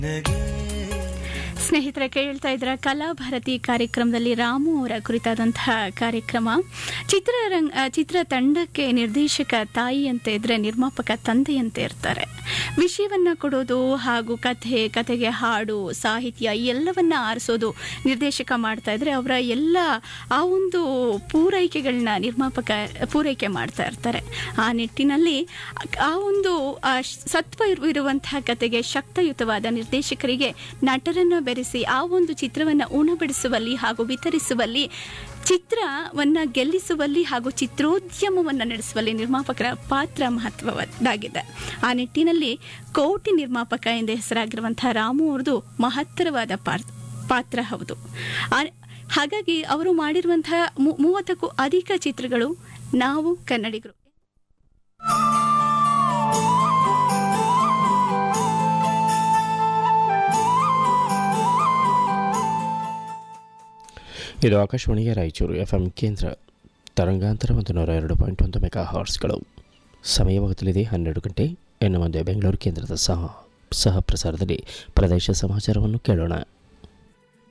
ಸ್ನೇಹಿತರೆ ಕೇಳ್ತಾ ಇದ್ರ ಕಲಾಭಾರತಿ ಕಾರ್ಯಕ್ರಮದಲ್ಲಿ ರಾಮು ಅವರ ಕುರಿತಾದಂತಹ ಕಾರ್ಯಕ್ರಮ ಚಿತ್ರರಂಗ ಆ, ಚಿತ್ರತಂಡಕ್ಕೆ ನಿರ್ದೇಶಕ ತಾಯಿಯಂತೆ ಇದ್ರೆ ನಿರ್ಮಾಪಕ ತಂದೆಯಂತೆ ಇರ್ತಾರೆ ವಿಷಯವನ್ನ ಕೊಡೋದು ಹಾಗೂ ಕಥೆ ಕಥೆಗೆ ಹಾಡು ಸಾಹಿತ್ಯ ಎಲ್ಲವನ್ನ ಆರಿಸೋದು ನಿರ್ದೇಶಕ ಮಾಡ್ತಾ ಇದ್ರೆ ಅವರ ಎಲ್ಲ ಆ ಒಂದು ಪೂರೈಕೆಗಳನ್ನ ನಿರ್ಮಾಪಕ ಪೂರೈಕೆ ಮಾಡ್ತಾ ಇರ್ತಾರೆ ಆ ನಿಟ್ಟಿನಲ್ಲಿ ಆ ಒಂದು ಆ ಸತ್ವ ಇರು- ಇರುವಂತಹ ಕತೆಗೆ ಶಕ್ತಯುತವಾದ ನಿರ್ದೇಶಕರಿಗೆ ನಟರನ್ನ ಬೆರೆಸಿ ಆ ಒಂದು ಚಿತ್ರವನ್ನ ಉಣಬಡಿಸುವಲ್ಲಿ ಹಾಗೂ ವಿತರಿಸುವಲ್ಲಿ ಚಿತ್ರವನ್ನ ಗೆಲ್ಲಿಸುವಲ್ಲಿ ಹಾಗೂ ಚಿತ್ರೋದ್ಯಮವನ್ನು ನಡೆಸುವಲ್ಲಿ ನಿರ್ಮಾಪಕರ ಪಾತ್ರ ಮಹತ್ವದ್ದಾಗಿದೆ ಆ ನಿಟ್ಟಿನಲ್ಲಿ ಕೋಟಿ ನಿರ್ಮಾಪಕ ಎಂದೇ ಹೆಸರಾಗಿರುವಂತಹ ರಾಮು ಅವ್ರದ್ದು ಮಹತ್ತರವಾದ ಪಾರ್- ಪಾತ್ರ ಹೌದು ಆ- ಹಾಗಾಗಿ ಅವರು ಮಾಡಿರುವಂತಹ ಮೂ- ಮೂವತ್ತಕ್ಕೂ ಅಧಿಕ ಚಿತ್ರಗಳು ನಾವು ಕನ್ನಡಿಗರು ಇದು ಆಕಾಶವಾಣಿಯ ರಾಯಚೂರು ಎಫ್ ಎಂ ಕೇಂದ್ರ ತರಂಗಾಂತರ ಒಂದು ನೂರ ಎರಡು ಪಾಯಿಂಟ್ ಒಂದು ಮೆಗಾ ಹಾರ್ಸ್ಗಳು ಸಮಯವಾಗುತ್ತಲಿದೆ ಹನ್ನೆರಡು ಗಂಟೆ ಇನ್ನು ಮುಂದೆ ಬೆಂಗಳೂರು ಕೇಂದ್ರದ ಸಹ ಸಹ ಪ್ರಸಾರದಲ್ಲಿ ಪ್ರದೇಶ ಸಮಾಚಾರವನ್ನು ಕೇಳೋಣ